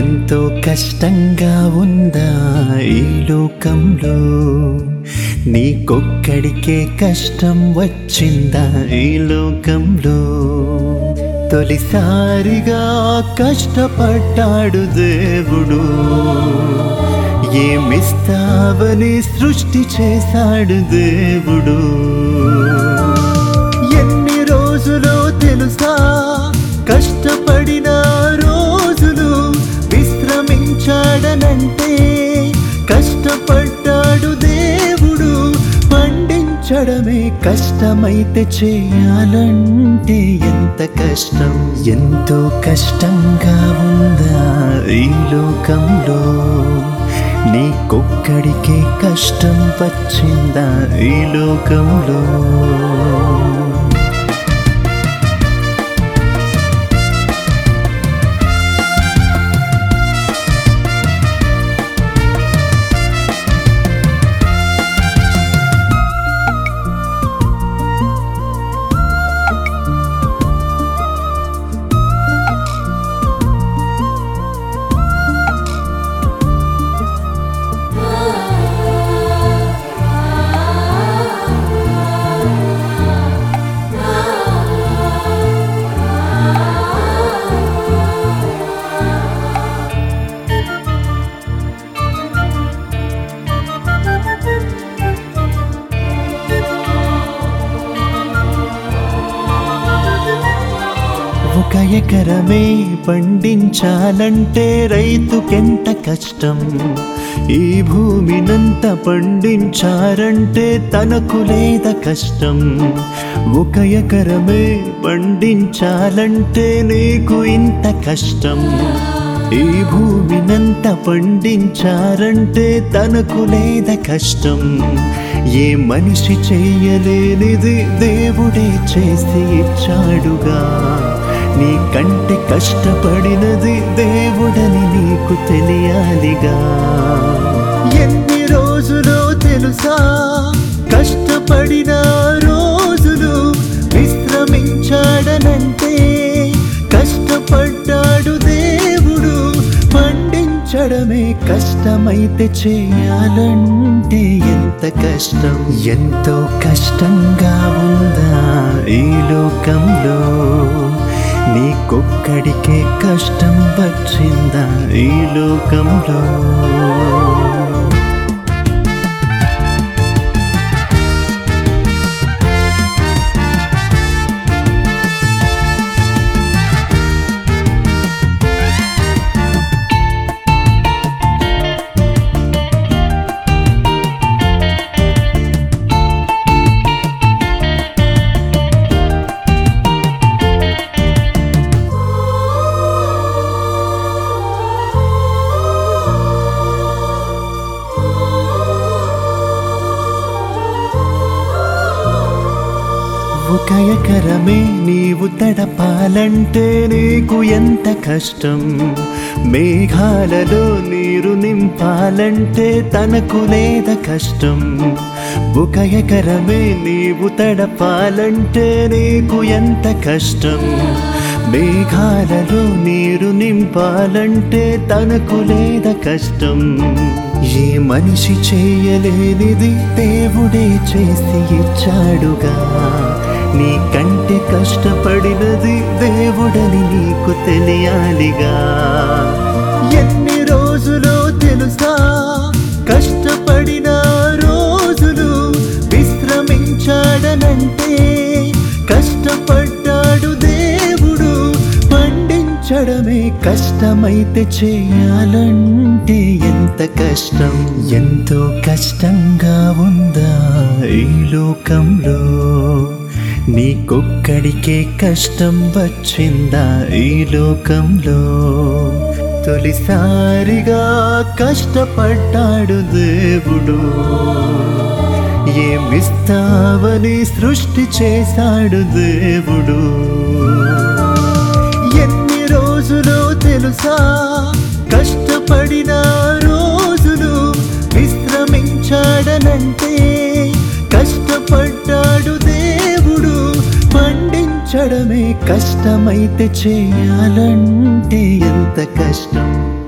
ఎంతో కష్టంగా ఉందా ఈ లోకంలో నీకొక్కడికే కష్టం వచ్చిందా ఈ లోకంలో తొలిసారిగా కష్టపడ్డాడు దేవుడు ఏమిస్తావని సృష్టి చేశాడు దేవుడు ఎన్ని రోజులో తెలుసా కష్టపడిన రోజులు విశ్రమించాడనంటే కష్టపడ్డాడు దేవుడు పండించడమే కష్టమైతే చేయాలంటే ఎంత కష్టం ఎంతో కష్టంగా ఉందా ఈ లోకంలో నీకొక్కడికే కష్టం వచ్చిందా ఈ లోకంలో ఒక ఎకరమే పండించాలంటే రైతుకెంత కష్టం ఈ భూమినంత పండించారంటే తనకు లేద కష్టం ఒక ఎకరమే పండించాలంటే నీకు ఇంత కష్టం ఈ భూమినంత పండించారంటే తనకు లేద కష్టం ఏ మనిషి చేయలేనిది దేవుడే చేసి ఇచ్చాడుగా నీ కంటే కష్టపడినది దేవుడని నీకు తెలియాలిగా ఎన్ని రోజులో తెలుసా కష్టపడిన రోజులు విశ్రమించాడనంటే కష్టపడ్డాడు దేవుడు పండించడమే కష్టమైతే చేయాలంటే ఎంత కష్టం ఎంతో కష్టంగా ఉందా ఈ లోకంలో నీకొక్కడికే కష్టం వచ్చిందా ఈ లోకంలో ఒక ఎకరమే నీవు తడపాలంటే నీకు ఎంత కష్టం మేఘాలలో నీరు నింపాలంటే తనకు లేద కష్టం ఒక ఎకరమే నీవు తడపాలంటే నీకు ఎంత కష్టం మేఘాలలో నీరు నింపాలంటే తనకు లేద కష్టం ఏ మనిషి చేయలేనిది దేవుడే చేసి ఇచ్చాడుగా నీ కంటే కష్టపడినది దేవుడని నీకు తెలియాలిగా ఎన్ని రోజులో తెలుసా కష్టపడిన రోజులు విశ్రమించాడనంటే కష్టపడ్డాడు దేవుడు పండించడమే కష్టమైతే చేయాలంటే ఎంత కష్టం ఎంతో కష్టంగా ఉందా ఈ లోకంలో నీకొక్కడికే కష్టం వచ్చిందా ఈ లోకంలో తొలిసారిగా కష్టపడ్డాడు దేవుడు ఏమిస్తావని సృష్టి చేశాడు దేవుడు ఎన్ని రోజులో తెలుసా కష్టపడిన రోజులు విశ్రమించాడనంటే కష్టపడ్డాడు దేవుడు పండించడమే కష్టమైతే చేయాలంటే ఎంత కష్టం